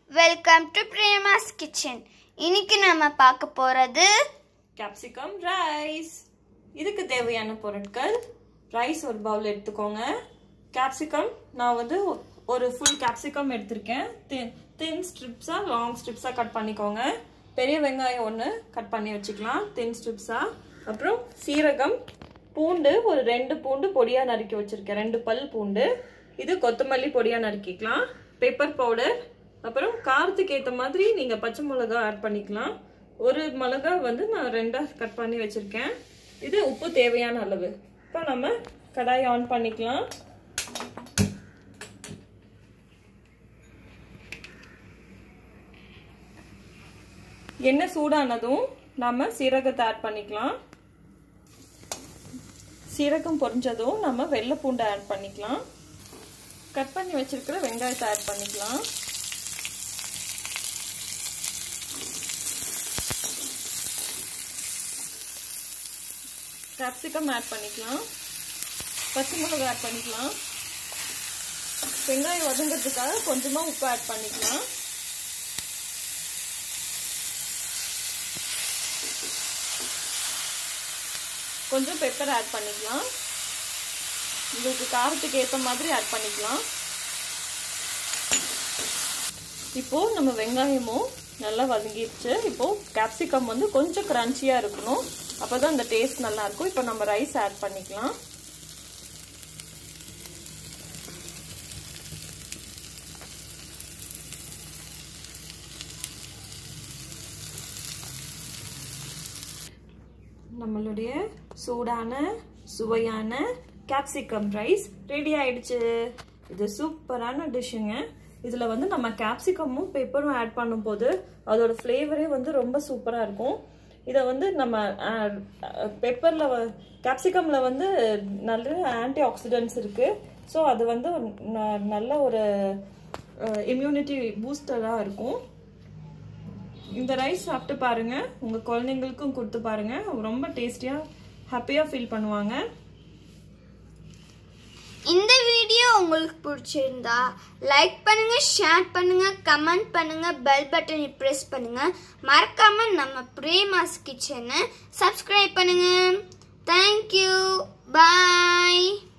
welcome to Prema's kitchen இன்னைக்கு நம்ம பார்க்க போறது கேப்சிகம் ரைஸ் இதுக்கு தேவையான பொருட்கள் ரைஸ் ஒரு பவுல் எடுத்துக்கோங்க கேப்சிகம் நான் வந்து ஒரு ஃபுல் கேப்சிகம் எடுத்திருக்கேன் தின் ஸ்ட்ரிப்ஸாக லாங் ஸ்ட்ரிப்ஸாக கட் பண்ணிக்கோங்க பெரிய வெங்காயம் ஒன்று கட் பண்ணி வச்சுக்கலாம் தின் ஸ்ட்ரிப்ஸாக அப்புறம் சீரகம் பூண்டு ஒரு ரெண்டு பூண்டு பொடியாக நறுக்கி வச்சுருக்கேன் ரெண்டு பல் பூண்டு இது கொத்தமல்லி பொடியாக நறுக்கிக்கலாம் பெப்பர் பவுடர் அப்புறம் காரத்துக்கு ஏற்ற மாதிரி நீங்கள் பச்சை மிளகா ஆட் பண்ணிக்கலாம் ஒரு மிளகா வந்து நான் ரெண்டாக கட் பண்ணி வச்சுருக்கேன் இது உப்பு தேவையான அளவு இப்போ நம்ம கடாயை ஆன் பண்ணிக்கலாம் எண்ணெய் சூடானதும் நம்ம சீரகத்தை ஆட் பண்ணிக்கலாம் சீரகம் பொரிஞ்சதும் நம்ம வெள்ளை பூண்டை ஆட் பண்ணிக்கலாம் கட் பண்ணி வச்சிருக்கிற வெங்காயத்தை ஆட் பண்ணிக்கலாம் கேப்சிகம் ஆட் பண்ணிக்கலாம் பச்சை மிளகா ஆட் பண்ணிக்கலாம் வெங்காயம் வதங்கிறதுக்காக கொஞ்சமாக உப்பு ஆட் பண்ணிக்கலாம் கொஞ்சம் பெப்பர் ஆட் பண்ணிக்கலாம் உங்களுக்கு காரத்துக்கு ஏற்ற மாதிரி ஆட் பண்ணிக்கலாம் இப்போ நம்ம வெங்காயமும் நல்லா வதங்கிடுச்சு இப்போ கேப்சிகம் வந்து கொஞ்சம் கிரன்ச்சியா இருக்கணும் அப்பதான் அந்த டேஸ்ட் நல்லா இருக்கும் இப்போ நம்ம ரைஸ் ஆட் பண்ணிக்கலாம் நம்மளுடைய சூடான சுவையான கேப்சிகம் ரைஸ் ரெடி ஆயிடுச்சு இது சூப்பரான டிஷ்ஷுங்க இதில் வந்து நம்ம கேப்சிகமும் பெப்பரும் ஆட் பண்ணும்போது அதோட ஃப்ளேவரே வந்து ரொம்ப சூப்பராக இருக்கும் இதை வந்து நம்ம பெப்பரில் கேப்சிகமில் வந்து நல்ல ஆன்டி ஆக்சிடென்ட்ஸ் இருக்குது ஸோ அது வந்து நல்ல ஒரு இம்யூனிட்டி பூஸ்டராக இருக்கும் இந்த ரைஸ் சாப்பிட்டு பாருங்க உங்க குழந்தைங்களுக்கும் கொடுத்து பாருங்க ரொம்ப டேஸ்டியா ஹாப்பியா ஃபீல் பண்ணுவாங்க இந்த வீடியோ உங்களுக்கு பிடிச்சிருந்தா லைக் பண்ணுங்க ஷேர் பண்ணுங்க கமெண்ட் பண்ணுங்க பெல் பட்டனை பிரஸ் பண்ணுங்க மறக்காம நம்ம பிரேமாஸ் கிச்சனை சப்ஸ்கிரைப் பண்ணுங்க தேங்க்யூ பாய்